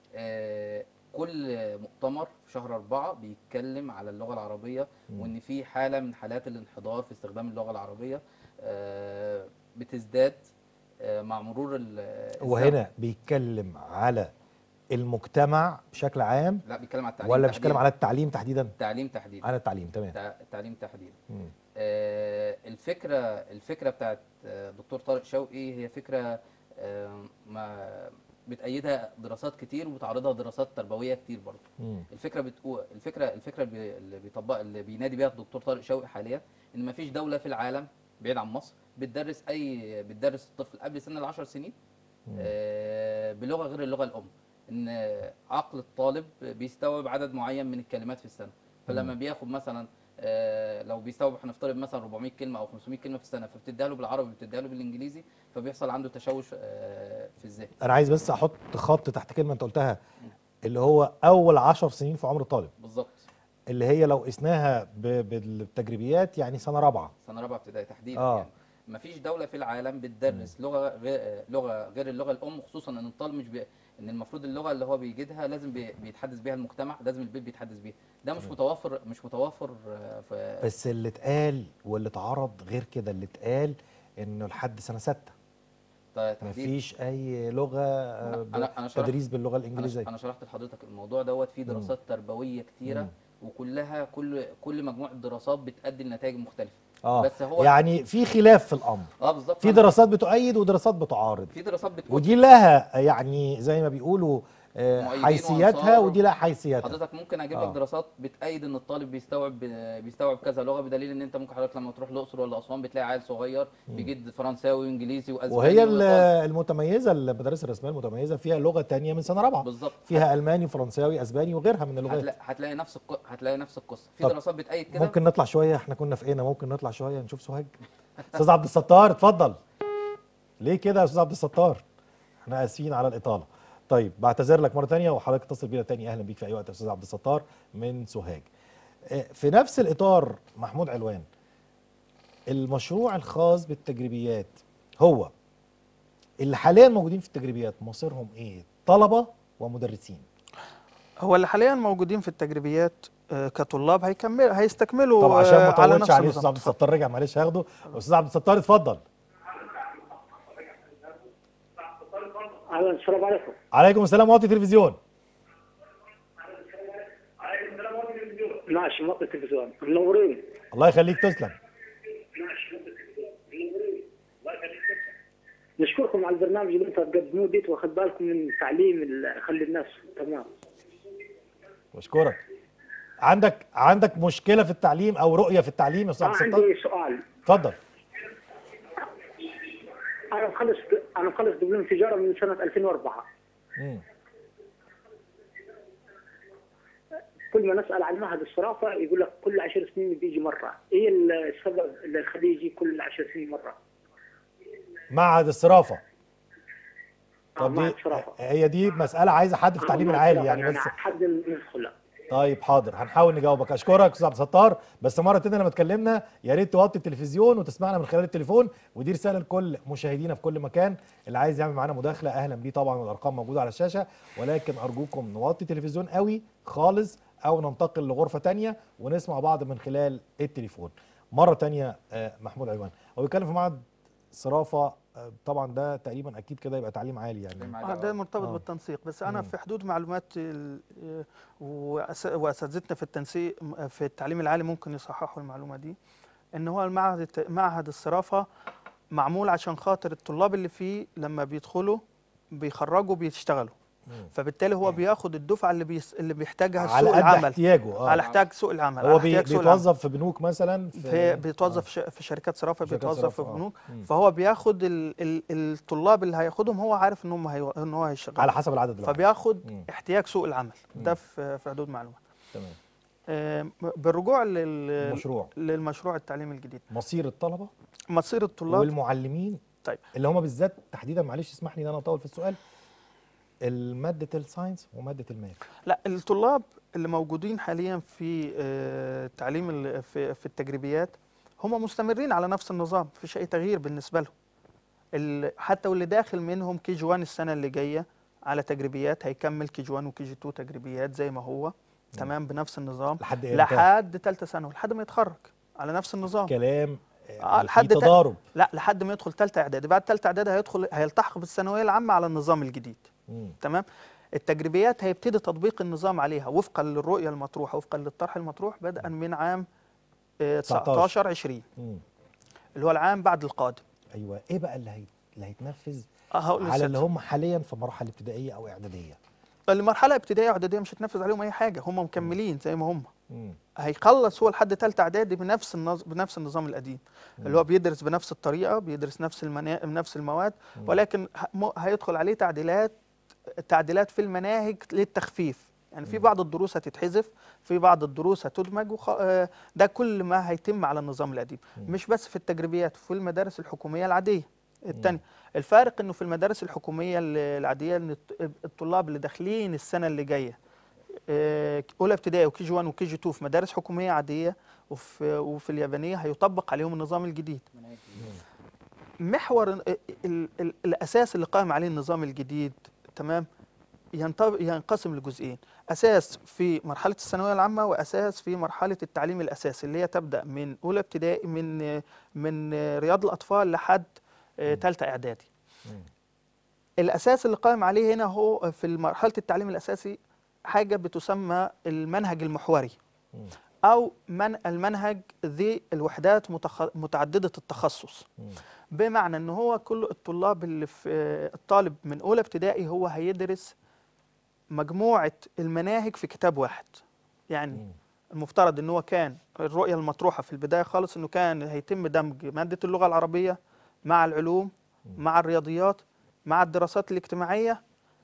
آه، كل مؤتمر في شهر أربعة بيتكلم على اللغة العربية مم. وإن في حالة من حالات الانحدار في استخدام اللغة العربية آه، بتزداد آه، مع مرور ال- الزمن. وهنا بيتكلم على المجتمع بشكل عام لا بيتكلم على التعليم ولا بيتكلم تحديداً. على التعليم تحديدا التعليم تحديدا على التعليم تمام التع- التعليم تحديدا مم. آه، الفكره الفكره بتاعت آه، دكتور طارق شوقي هي فكره آه، ما بتأيدها دراسات كتير وبتعرضها دراسات تربويه كتير برضه مم. الفكره بتقول الفكره الفكره اللي بي- اللي بيطبق اللي بينادي بيها الدكتور طارق شوقي حاليا ان ما فيش دوله في العالم بعيد عن مصر بتدرس اي بتدرس الطفل قبل سن العشر سنين مم. آه، بلغه غير اللغه الام ان عقل الطالب بيستوعب عدد معين من الكلمات في السنه فلما بياخد مثلا آه، لو بيستوعب هنفترض مثلا 400 كلمه او 500 كلمه في السنه فبتديها له بالعربي وبتديها له بالانجليزي فبيحصل عنده تشوش آه، في الذهن انا عايز بس احط خط تحت كلمه انت قلتها اللي هو اول عشر سنين في عمر الطالب بالظبط اللي هي لو قسناها ب- بالتجريبيات يعني سنه رابعه سنه رابعه ابتدائي تحديدا آه. يعني مفيش دوله في العالم بتدرس لغه غير لغه غير اللغه الام خصوصا ان الطالب مش بي ان المفروض اللغه اللي هو بيجدها لازم بي- بيتحدث بيها المجتمع لازم البيت بيتحدث بيها ده مش متوفر مش متوفر آه، في بس اللي اتقال واللي اتعرض غير كده اللي اتقال انه لحد سنه سته تحديد مفيش اي لغه آه، أنا- ب- أنا- أنا شرحت- تدريس باللغه انا الانجليزيه انا شرحت لحضرتك الموضوع دوت فيه دراسات تربويه كتيره مم. وكلها كل كل مجموعه دراسات بتؤدي لنتائج مختلفه اه بس هو يعني في خلاف في الامر اه بالظبط في دراسات بتؤيد ودراسات بتعارض في دراسات بتقول ودي لها يعني زي ما بيقولوا آه، مؤيدين حيثياتها وأنصار. ودي لها حيثياتها حضرتك ممكن اجيب آه. لك دراسات بتأيد ان الطالب بيستوعب بيستوعب كذا لغه بدليل ان انت ممكن حضرتك لما تروح الاقصر ولا اسوان بتلاقي عيل صغير بيجيد فرنساوي وانجليزي واسباني وهي ال- وإيطالي. المتميزه المدارس الرسميه المتميزه فيها لغه تانية من سنه رابعه بالظبط فيها الماني فرنساوي اسباني وغيرها من اللغات هتلاقي, هتلاقي نفس الق... هتلاقي نفس القصه في طب دراسات بتأيد كده ممكن نطلع شويه احنا كنا في ايه ممكن نطلع شويه نشوف سوهاج استاذ عبد الستار اتفضل ليه كده يا استاذ عبد الستار احنا اسفين على الاطاله طيب بعتذر لك مره تانية وحضرتك اتصل بينا تاني اهلا بيك في اي وقت يا استاذ عبد الستار من سوهاج اه، في نفس الاطار محمود علوان المشروع الخاص بالتجريبيات هو اللي حاليا موجودين في التجريبيات مصيرهم ايه طلبه ومدرسين هو اللي حاليا موجودين في التجريبيات آه، كطلاب هيكمل هيستكملوا طب عشان ما آه، على اطولش نفس عليه النظام. استاذ عبد الستار رجع معلش هاخده استاذ عبد الستار اتفضل اهلا السلام عليكم عليكم السلام واطي تلفزيون ماشي موقع التلفزيون منورين الله يخليك تسلم نشكركم على البرنامج اللي انتم تقدموه ديت واخد بالكم من التعليم اللي يخلي الناس تمام بشكرك عندك عندك مشكله في التعليم او رؤيه في التعليم يا استاذ انا عبد الستار عندي سؤال اتفضل انا مخلص انا مخلص دبلوم تجاره من سنه 2004 مم. كل ما نسال عن معهد الصرافه يقول لك كل 10 سنين بيجي مره ايه السبب اللي يخليه يجي كل 10 سنين مره معهد الصرافه آه، طب معهد دي الصرافه هي دي مساله عايزه حد في التعليم آه، العالي معهد يعني الصرافة. بس أنا حد ندخل طيب حاضر هنحاول نجاوبك اشكرك استاذ عبد الستار بس مره تانية لما اتكلمنا يا ريت توطي التلفزيون وتسمعنا من خلال التليفون ودي رساله لكل مشاهدينا في كل مكان اللي عايز يعمل معانا مداخله اهلا بيه طبعا والارقام موجوده على الشاشه ولكن ارجوكم نوطي التلفزيون قوي خالص او ننتقل لغرفه تانية ونسمع بعض من خلال التليفون مره تانية آه، محمود علوان هو بيتكلم في معهد صرافه آه، طبعا ده تقريبا اكيد كده يبقى تعليم عالي يعني تعليم آه ده مرتبط آه. بالتنسيق بس انا مم. في حدود معلومات ال- آه، وأس- واساتذتنا في التنسيق في التعليم العالي ممكن يصححوا المعلومه دي ان هو المعهد الت- معهد الصرافه معمول عشان خاطر الطلاب اللي فيه لما بيدخلوا بيخرجوا بيشتغلوا مم. فبالتالي هو بياخد الدفعه اللي بيس اللي بيحتاجها على سوق قد العمل احتياجه اه على احتياج سوق العمل هو على بي- احتياج سوق العمل. بيتوظف في بنوك مثلا في بيتوظف ش- في شركات صرافه شركات بيتوظف في صرافة، آه. بنوك مم. فهو بياخد ال ال الطلاب اللي هياخدهم هو عارف ان هم هي ان هو هيشغل على حسب العدد الواحد. فبياخد مم. احتياج سوق العمل مم. ده في في حدود معلومات تمام آه، بالرجوع لل المشروع للمشروع التعليمي الجديد مصير الطلبه مصير الطلاب والمعلمين طيب. اللي هم بالذات تحديدا معلش اسمح لي ان انا اطول في السؤال الماده الساينس وماده الماث لا الطلاب اللي موجودين حاليا في آه، التعليم ال- في في التجريبيات هم مستمرين على نفس النظام مفيش اي تغيير بالنسبه لهم ال- حتى واللي داخل منهم كي جي 1 السنه اللي جايه على تجريبيات هيكمل كي جي 1 وكي جي 2 تجريبيات زي ما هو تمام بنفس النظام لحد امتى لحد ثالثه ثانوي لحد ما يتخرج على نفس النظام كلام آه، آه لحد في تا- تضارب لا لحد ما يدخل ثالثه اعدادي بعد ثالثه اعدادي هيدخل هيلتحق بالثانويه العامه على النظام الجديد مم. تمام التجريبيات هيبتدي تطبيق النظام عليها وفقا للرؤيه المطروحه وفقا للطرح المطروح بدءا من عام آه، 19 20 مم. اللي هو العام بعد القادم ايوه ايه بقى اللي هي... اللي هيتنفذ آه، هقول على اللي للست. هم حاليا في مراحل ابتدائيه او اعداديه المرحله ابتدائيه واعداديه مش هتنفذ عليهم اي حاجه هم مكملين زي ما هم مم. هيخلص هو لحد ثالثه اعدادي بنفس النظ... بنفس النظام القديم اللي هو بيدرس بنفس الطريقه بيدرس نفس المنا... نفس المواد ولكن ه... م... هيدخل عليه تعديلات تعديلات في المناهج للتخفيف يعني في بعض الدروس هتتحذف في بعض الدروس هتدمج وخ... آه، ده كل ما هيتم على النظام القديم مش بس في التجريبيات في المدارس الحكوميه العاديه الثانيه الفارق انه في المدارس الحكوميه ال- العاديه ان الط- الطلاب اللي داخلين السنه اللي جايه آه، اولى ابتدائي وكي جي 1 وكي جي 2 في مدارس حكوميه عاديه وفي وفي اليابانيه هيطبق عليهم النظام الجديد محور ال ال ال الاساس اللي قائم عليه النظام الجديد تمام ينطب- ينقسم لجزئين اساس في مرحله الثانويه العامه واساس في مرحله التعليم الاساسي اللي هي تبدا من اولى ابتدائي من من رياض الاطفال لحد ثالثه اعدادي مم. الاساس اللي قائم عليه هنا هو في مرحله التعليم الاساسي حاجه بتسمى المنهج المحوري مم. او من المنهج ذي الوحدات متخ... متعدده التخصص مم. بمعنى ان هو كل الطلاب اللي في الطالب من اولى ابتدائي هو هيدرس مجموعه المناهج في كتاب واحد يعني مم. المفترض ان هو كان الرؤيه المطروحه في البدايه خالص انه كان هيتم دمج ماده اللغه العربيه مع العلوم مع الرياضيات مع الدراسات الاجتماعيه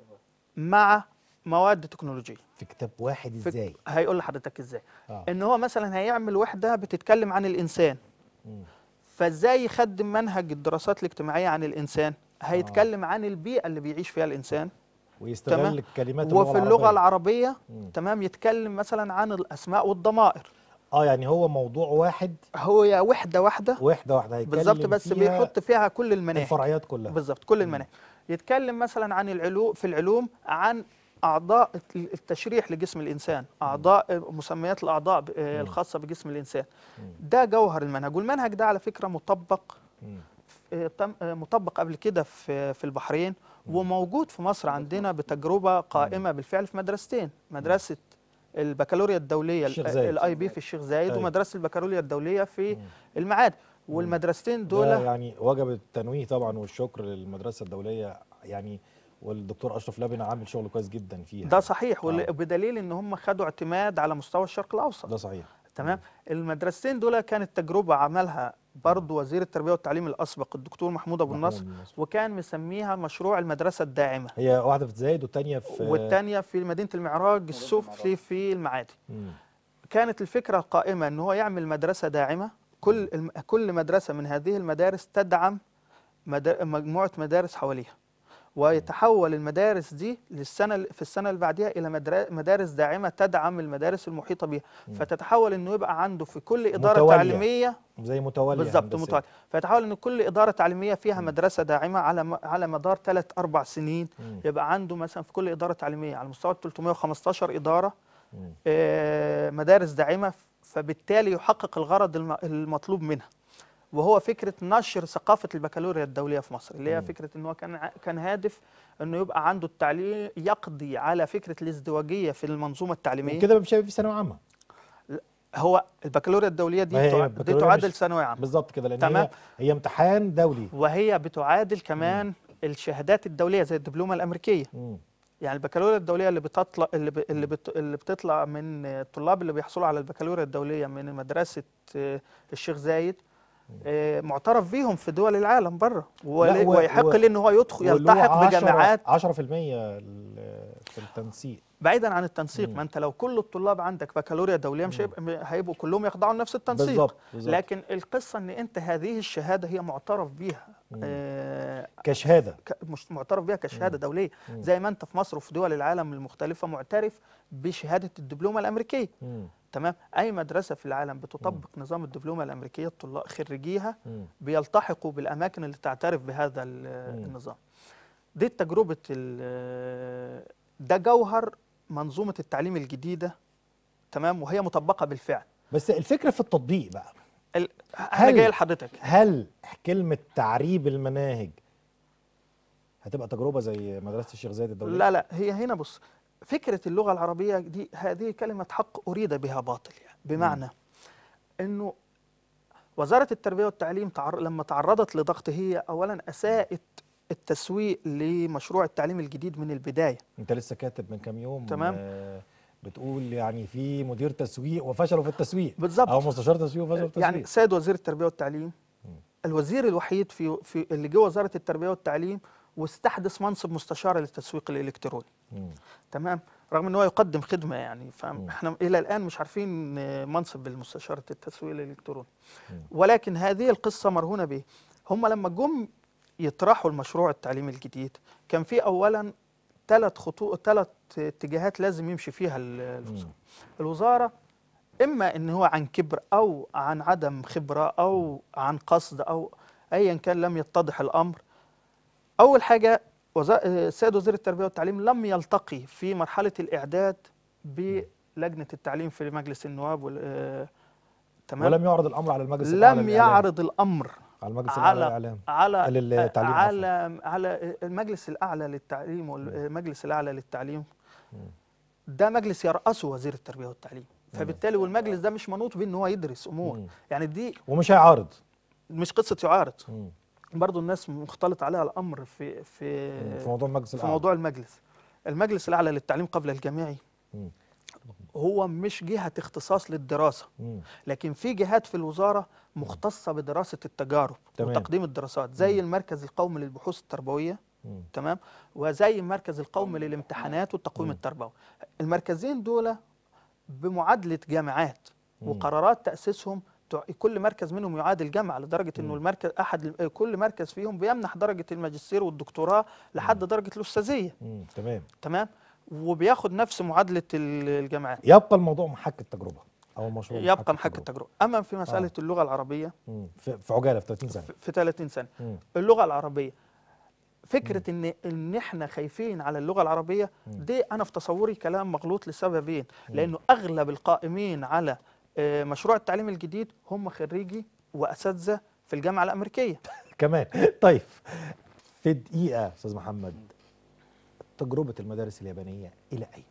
مع مواد تكنولوجيه في كتاب واحد في- ازاي هيقول لحضرتك ازاي اه ان هو مثلا هيعمل وحده بتتكلم عن الانسان مم. فازاي يخدم منهج الدراسات الاجتماعيه عن الانسان هيتكلم عن البيئه اللي بيعيش فيها الانسان ويستغل تمام. الكلمات وفي اللغه العربية. العربيه مم. تمام يتكلم مثلا عن الاسماء والضمائر اه يعني هو موضوع واحد هو يا وحده واحده وحده واحده هيتكلم بالظبط بس فيها بيحط فيها كل المناهج الفرعيات كلها بالظبط كل المناهج يتكلم مثلا عن العلوم في العلوم عن اعضاء التشريح لجسم الانسان اعضاء مسميات الاعضاء ب- آه، الخاصه بجسم الانسان ده جوهر المنهج والمنهج ده على فكره مطبق مم. آه، تم- آه، مطبق قبل كده في في البحرين وموجود في مصر عندنا بتجربه قائمه بالفعل في مدرستين مدرسه البكالوريا الدوليه الشيخ زايد. الاي بي في الشيخ زايد أيوة. ومدرسه البكالوريا الدوليه في المعاد والمدرستين دول ده يعني وجب التنويه طبعا والشكر للمدرسه الدوليه يعني والدكتور اشرف لبنى عامل شغل كويس جدا فيها ده صحيح وال- آه. بدليل ان هم خدوا اعتماد على مستوى الشرق الاوسط ده صحيح تمام المدرستين دول كانت تجربه عملها برضو وزير التربيه والتعليم الاسبق الدكتور محمود ابو محمود النصر النصر. وكان مسميها مشروع المدرسه الداعمه هي واحده في زايد والثانيه في والثانيه في مدينه المعراج السفلي في المعادي مم. كانت الفكره القائمه ان هو يعمل مدرسه داعمه كل الم- كل مدرسه من هذه المدارس تدعم مدا- مجموعه مدارس حواليها ويتحول المدارس دي للسنه في السنه اللي بعدها الى مدرا- مدارس داعمه تدعم المدارس المحيطه بها فتتحول انه يبقى عنده في كل اداره متوالية. تعليميه زي متواليه بالظبط هندسية. متوالي فيتحول ان كل اداره تعليميه فيها مدرسه داعمه على م- على مدار ثلاث اربع سنين مم. يبقى عنده مثلا في كل اداره تعليميه على مستوى 315 اداره مم. آه، مدارس داعمه فبالتالي يحقق الغرض الم- المطلوب منها وهو فكره نشر ثقافه البكالوريا الدوليه في مصر اللي هي مم. فكره ان هو كان ع- كان هادف انه يبقى عنده التعليم يقضي على فكره الازدواجيه في المنظومه التعليميه وكده مش هيبقى في ثانويه عامه هو البكالوريا الدوليه دي ما هي تع- دي البكالوريا تعادل مش- ثانويه عامه بالظبط كده لان تمام. هي هي امتحان دولي وهي بتعادل كمان الشهادات الدوليه زي الدبلومه الامريكيه مم. يعني البكالوريا الدوليه اللي بتطلع اللي, ب... اللي, بت... اللي بتطلع من الطلاب اللي بيحصلوا على البكالوريا الدوليه من مدرسه آه، الشيخ زايد آه، معترف بيهم في دول العالم بره لا، ول- و- ويحق و- ليه ان هو يدخل واللي هو يلتحق 10 بجامعات 10% ال- في التنسيق بعيدا عن التنسيق مم. ما انت لو كل الطلاب عندك بكالوريا دوليه مش هيبقى هيبقوا كلهم يخضعوا لنفس التنسيق بالظبط بالظبط لكن القصه ان انت هذه الشهاده هي معترف بيها آه، كشهاده ك- مش معترف بيها كشهاده دوليه مم. زي ما انت في مصر وفي دول العالم المختلفه معترف بشهاده الدبلومه الامريكيه مم. تمام اي مدرسه في العالم بتطبق نظام الدبلومه الامريكيه الطلاب خريجيها مم. بيلتحقوا بالاماكن اللي تعترف بهذا ال- مم. النظام دي تجربه ال- ده جوهر منظومه التعليم الجديده تمام وهي مطبقه بالفعل بس الفكره في التطبيق بقى ال- انا هل- جاي لحضرتك هل كلمه تعريب المناهج هتبقى تجربه زي مدرسه الشيخ زايد الدوليه لا لا هي هنا بص فكرة اللغة العربية دي هذه كلمة حق أريد بها باطل يعني بمعنى أنه وزارة التربية والتعليم تعر... لما تعرضت لضغط هي أولا أساءت التسويق لمشروع التعليم الجديد من البداية انت لسه كاتب من كام يوم تمام. آه، بتقول يعني في مدير تسويق وفشلوا في التسويق بالظبط. او مستشار تسويق وفشلوا في التسويق يعني سيد وزير التربية والتعليم الوزير الوحيد في, في اللي جه وزارة التربية والتعليم واستحدث منصب مستشار للتسويق الإلكتروني مم. تمام رغم ان هو يقدم خدمه يعني فاحنا الى الان مش عارفين آه، منصب المستشار التسويق الالكتروني ولكن هذه القصه مرهونه به هم لما جم يطرحوا المشروع التعليمي الجديد كان في اولا ثلاث خطوط ثلاث اتجاهات لازم يمشي فيها ال- الوزاره الوزاره اما ان هو عن كبر او عن عدم خبره او عن قصد او ايا كان لم يتضح الامر اول حاجه وزا- آه، السيد وزير التربيه والتعليم لم يلتقي في مرحله الاعداد بلجنه التعليم في مجلس النواب وال- آه، تمام ولم يعرض الامر على المجلس الأعلى لم للإعلام. يعرض الامر على المجلس الاعلى على للاعلام على للتعليم عفواً. على على المجلس الاعلى للتعليم والمجلس الاعلى للتعليم ده مجلس يرأسه وزير التربيه والتعليم فبالتالي والمجلس ده مش منوط بيه ان هو يدرس امور مم. يعني دي ومش هيعارض مش قصه يعارض مم. برضو الناس مختلط عليها الامر في في في موضوع المجلس في الاعلى موضوع المجلس المجلس الاعلى للتعليم قبل الجامعي مم. هو مش جهه اختصاص للدراسه مم. لكن في جهات في الوزاره مختصه بدراسه التجارب تمام. وتقديم الدراسات زي المركز القومي للبحوث التربويه مم. تمام وزي المركز القومي للامتحانات والتقويم التربوي المركزين دول بمعادله جامعات وقرارات تاسيسهم تع- كل مركز منهم يعادل جامعه لدرجه انه المركز احد ال- كل مركز فيهم بيمنح درجه الماجستير والدكتوراه لحد درجه الاستاذيه مم. تمام تمام وبياخد نفس معادله ال- الجامعات يبقى الموضوع محك التجربه او المشروع يبقى محك التجربه اما في مساله آه. اللغه العربيه مم. في في عجاله في 30 سنه في- في 30 سنه مم. اللغه العربيه فكره ان ان احنا خايفين على اللغه العربيه دي انا في تصوري كلام مغلوط لسببين لانه اغلب القائمين على آه، مشروع التعليم الجديد هم خريجي واساتذه في الجامعه الامريكيه كمان طيب في دقيقه استاذ محمد تجربه المدارس اليابانيه الى اين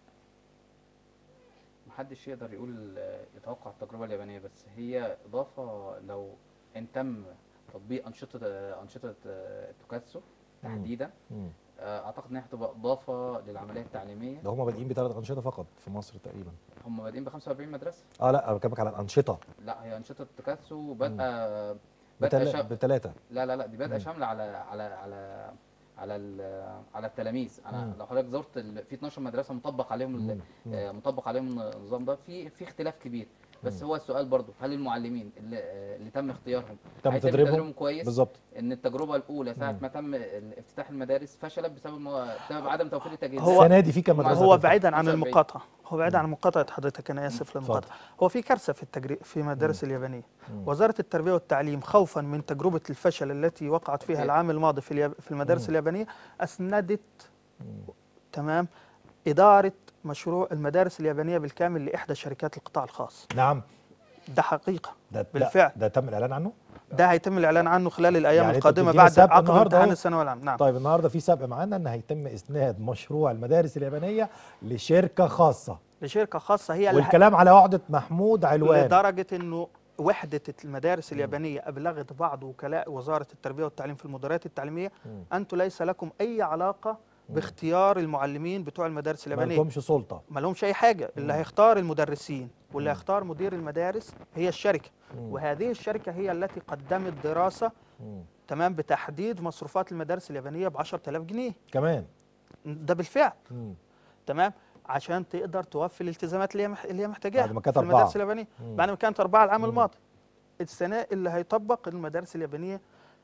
محدش يقدر يقول يتوقع التجربة اليابانية بس هي إضافة لو إن تم تطبيق أنشطة أنشطة التوكاتسو تحديدا مم. أعتقد إنها هتبقى إضافة للعملية التعليمية ده هم بادئين بثلاث انشطه فقط في مصر تقريبا هم بادئين ب 45 مدرسة اه لا انا بكلمك على الانشطه لا هي أنشطة التوكاتسو بادئة بتل... بادئة شا- بثلاثه لا لا لا دي بادئة شاملة على على على على ال- على التلاميذ انا مم. لو حضرتك زرت ال- في 12 مدرسه مطبق عليهم ال- مم. آه، مطبق عليهم النظام ده في في اختلاف كبير بس هو السؤال برضو هل المعلمين اللي, آه، اللي تم اختيارهم تم هيتم تدريبهم كويس بالظبط ان التجربه الاولى ساعه مم. ما تم ال- افتتاح المدارس فشلت بسبب مو- بسبب عدم توفير التجهيزات هو- السنه دي في كام مدرسه هو تفتح؟ بعيدا عن 45. المقاطعه هو بعيد عن مقاطعه حضرتك انا اسف اتفضل. للمقاطعه هو في كارثه في التجري في المدارس اليابانيه مم. وزاره التربيه والتعليم خوفا من تجربه الفشل التي وقعت فيها أكيد. العام الماضي في الياب- في المدارس مم. اليابانيه اسندت مم. تمام اداره مشروع المدارس اليابانيه بالكامل لاحدى شركات القطاع الخاص نعم ده حقيقه ده لا، بالفعل. ده تم الاعلان عنه ده هيتم الاعلان عنه خلال الايام يعني أنت القادمه بتدينا بعد سبق عقد النهاردة امتحان أهو. الثانوي العام نعم طيب النهارده في سبق معانا ان هيتم اسناد مشروع المدارس اليابانيه لشركه خاصه لشركه خاصه هي اللي ه- والكلام على عقده محمود علوان لدرجه انه وحده المدارس اليابانيه ابلغت بعض وكلاء وزاره التربيه والتعليم في المديريات التعليميه مم. انتم ليس لكم اي علاقه باختيار المعلمين بتوع المدارس ما اليابانيه لكمش سلطه ما لهمش اي حاجه اللي هيختار المدرسين واللي هيختار مدير المدارس هي الشركه مم. وهذه الشركه هي التي قدمت دراسه مم. تمام بتحديد مصروفات المدارس اليابانيه ب 10000 جنيه كمان ده بالفعل مم. تمام عشان تقدر توفي الالتزامات اللي هي مح- اللي هي محتاجاها بعد ما كانت في أربعة. المدارس اليابانيه مم. بعد ما كانت اربعه العام مم. الماضي السنه اللي هيطبق المدارس اليابانيه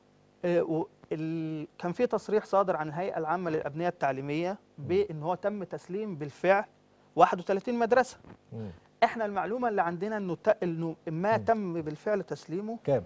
آه، و- ال- كان في تصريح صادر عن الهيئه العامه للابنيه التعليميه بان هو تم تسليم بالفعل 31 مدرسه مم. احنا المعلومه اللي عندنا انه ت- انه ما مم. تم بالفعل تسليمه كام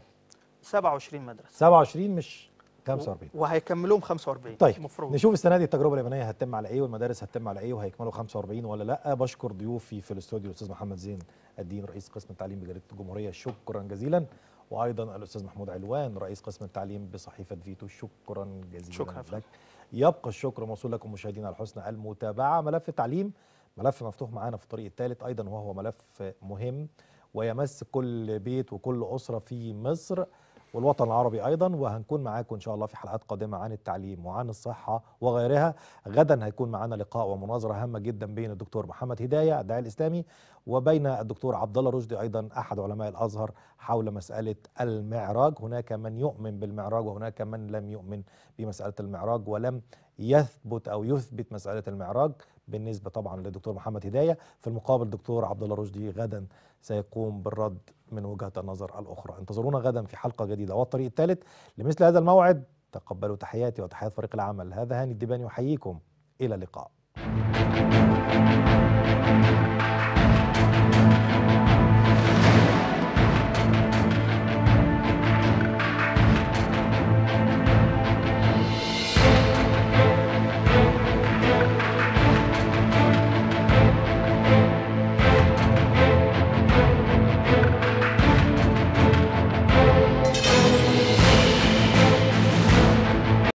27 مدرسه 27 مش 45 وهيكملوهم 45 طيب مفروض نشوف السنه دي التجربه اليابانيه هتتم على ايه والمدارس هتتم على ايه وهيكملوا 45 ولا لا بشكر ضيوفي في الاستوديو الاستاذ محمد زين الدين رئيس قسم التعليم بجريده الجمهوريه شكرا جزيلا وايضا الاستاذ محمود علوان رئيس قسم التعليم بصحيفه فيتو شكرا جزيلا شكرا يا فندم. لك يبقى الشكر موصول لكم مشاهدينا على حسن المتابعه ملف التعليم ملف مفتوح معانا في الطريق الثالث ايضا وهو ملف مهم ويمس كل بيت وكل اسره في مصر والوطن العربي ايضا وهنكون معاكم ان شاء الله في حلقات قادمه عن التعليم وعن الصحه وغيرها غدا هيكون معانا لقاء ومناظره هامه جدا بين الدكتور محمد هدايه الداعي الاسلامي وبين الدكتور عبد الله رشدي ايضا احد علماء الازهر حول مساله المعراج هناك من يؤمن بالمعراج وهناك من لم يؤمن بمساله المعراج ولم يثبت او يثبت مساله المعراج بالنسبه طبعا للدكتور محمد هدايه في المقابل دكتور عبد الله رشدي غدا سيقوم بالرد من وجهه النظر الاخرى انتظرونا غدا في حلقه جديده والطريق الثالث لمثل هذا الموعد تقبلوا تحياتي وتحيات فريق العمل هذا هاني الدباني يحييكم الى اللقاء